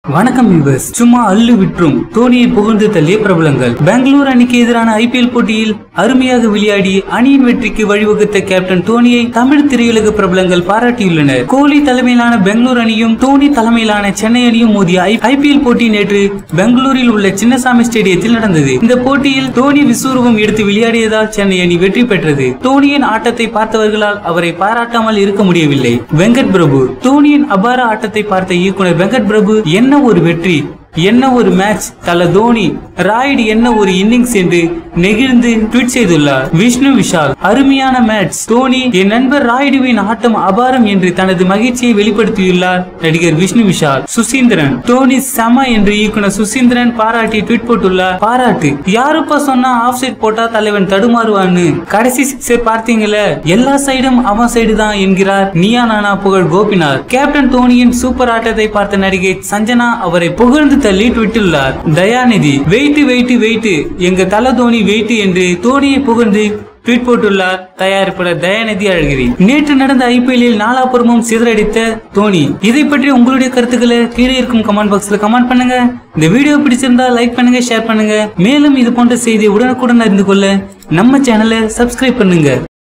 வணக்கம் வியூவர்ஸ் சும்மா அள்ளு விற்றும் தோனியை புகழ்ந்து தள்ளிய பிரபலங்கள் பெங்களூர் அணிக்கு எதிரான ஐபிஎல் போட்டியில் அருமையாக விளையாடி அணியின் வெற்றிக்கு வழிவகுத்த கேப்டன் தோனியை தமிழ் திரையுலக பிரபலங்கள் பாராட்டியுள்ளனர் கோலி தலைமையிலான பெங்களூர் அணியும் தோனி தலைமையிலான சென்னை அணியும் மோதிய ஐபிஎல் போட்டி நேற்று பெங்களூரில் உள்ள சின்னசாமி ஸ்டேடியத்தில் நடந்தது இந்த போட்டியில் தோனி விஸ்வரூபம் எடுத்து விளையாடியதால் சென்னை அணி வெற்றி பெற்றது தோனியின் ஆட்டத்தை பார்த்தவர்களால் அவரை பாராட்டாமல் இருக்க முடியவில்லை வெங்கட் பிரபு தோனியின் அபார ஆட்டத்தை பார்த்த இயக்குனர் வெங்கட் பிரபு என்ன ஒரு வெற்றி என்ன ஒரு மேட்ச் தல தோனி ராய்டு என்ன ஒரு இன்னிங்ஸ் என்று நெகிழ்ந்து ட்வீட் செய்துள்ளார் விஷ்ணு விஷால் அருமையான மேட்ச் தோனி என் நண்பர் ராய்டுவின் ஆட்டம் அபாரம் என்று தனது மகிழ்ச்சியை வெளிப்படுத்தியுள்ளார் நடிகர் விஷ்ணு விஷால் சுசீந்திரன் தோனி செம என்று இயக்குனர் சுசீந்திரன் பாராட்டி ட்வீட் போட்டுள்ளார் பாராட்டு யாருப்பா சொன்னா ஆஃப் சைட் போட்டா தலைவன் தடுமாறுவான்னு கடைசி சிக்ஸர் பார்த்தீங்களே எல்லா சைடும் அவன் சைடு தான் என்கிறார் நியா நானா புகழ் கோபிநாத் கேப்டன் தோனியின் சூப்பர் ஆட்டத்தை பார்த்த நடிகை சஞ்சனா அவரை புகழ்ந்து தள்ளி ட்விட்டுள்ளார் தயாநிதி வெயிட் வெயிட் வெயிட் எங்க தல தோனி வெயிட் என்று தோனியை புகழ்ந்து ட்வீட் போட்டுள்ளார் தயாரிப்பாளர் தயாநிதி அழகிரி நேற்று நடந்த ஐபிஎல்லில் நாலாபுரமும் சிதறடித்த தோனி இதை பற்றி உங்களுடைய கருத்துக்களை கீழே இருக்கும் கமெண்ட் பாக்ஸ்ல கமெண்ட் பண்ணுங்க இந்த வீடியோ பிடிச்சிருந்தா லைக் பண்ணுங்க ஷேர் பண்ணுங்க மேலும் இது போன்ற செய்தியை உடனுக்குடன் அறிந்து கொள்ள நம்ம சேனலை சப்ஸ்கிரைப் பண்ணுங்க